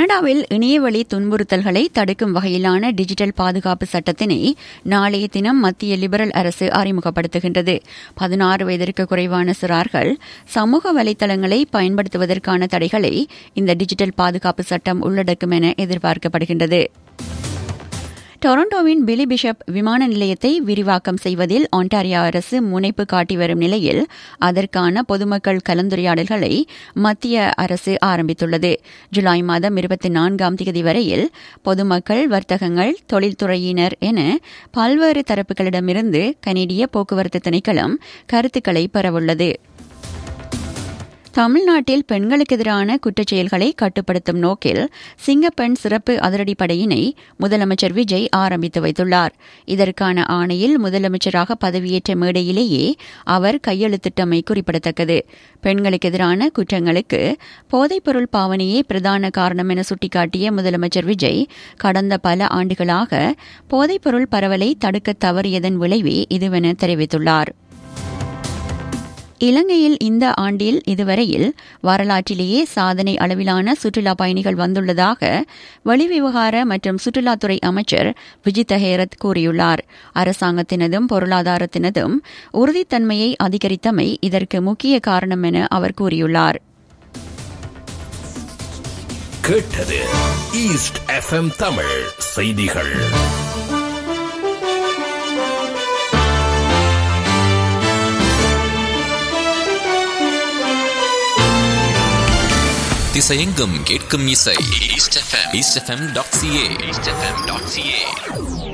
கனடாவில் இணையவழி துன்புறுத்தல்களை தடுக்கும் வகையிலான டிஜிட்டல் பாதுகாப்பு சட்டத்தினை நாளைய தினம் மத்திய லிபரல் அரசு அறிமுகப்படுத்துகின்றது பதினாறு வயதிற்கு குறைவான சிறார்கள் சமூக வலைதளங்களை பயன்படுத்துவதற்கான தடைகளை இந்த டிஜிட்டல் பாதுகாப்பு சட்டம் உள்ளடக்கும் என எதிர்பார்க்கப்படுகின்றது டொரண்டோவின் பிலி பிஷப் விமான நிலையத்தை விரிவாக்கம் செய்வதில் ஒன்டாரியோ அரசு முனைப்பு காட்டி வரும் நிலையில் அதற்கான பொதுமக்கள் கலந்துரையாடல்களை மத்திய அரசு ஆரம்பித்துள்ளது ஜூலை மாதம் இருபத்தி நான்காம் தேதி வரையில் பொதுமக்கள் வர்த்தகங்கள் தொழில்துறையினர் என பல்வேறு தரப்புகளிடமிருந்து கனேடிய போக்குவரத்து திணைக்களம் கருத்துக்களை பெறவுள்ளது தமிழ்நாட்டில் பெண்களுக்கு எதிரான குற்றச்செயல்களை கட்டுப்படுத்தும் நோக்கில் சிங்கப்பெண் சிறப்பு அதிரடிப்படையினை முதலமைச்சர் விஜய் ஆரம்பித்து வைத்துள்ளார் இதற்கான ஆணையில் முதலமைச்சராக பதவியேற்ற மேடையிலேயே அவர் கையெழுத்திட்டமை குறிப்பிடத்தக்கது பெண்களுக்கு எதிரான குற்றங்களுக்கு போதைப்பொருள் பாவனையே பிரதான காரணம் என சுட்டிக்காட்டிய முதலமைச்சர் விஜய் கடந்த பல ஆண்டுகளாக போதைப்பொருள் பரவலை தடுக்க தவறியதன் விளைவே இதுவென தெரிவித்துள்ளார் இலங்கையில் இந்த ஆண்டில் இதுவரையில் வரலாற்றிலேயே சாதனை அளவிலான சுற்றுலா பயணிகள் வந்துள்ளதாக வெளிவிவகார மற்றும் சுற்றுலாத்துறை அமைச்சர் விஜித் ஹேரத் கூறியுள்ளார் அரசாங்கத்தினதும் பொருளாதாரத்தினதும் உறுதித்தன்மையை அதிகரித்தமை இதற்கு முக்கிய காரணம் என அவர் கூறியுள்ளார் கேட்டது ஈஸ்ட் எஃப்எம் தமிழ் செய்திகள் திசையெங்கும் கேட்கும் இசை East FM East FM dot CA East FM dot CA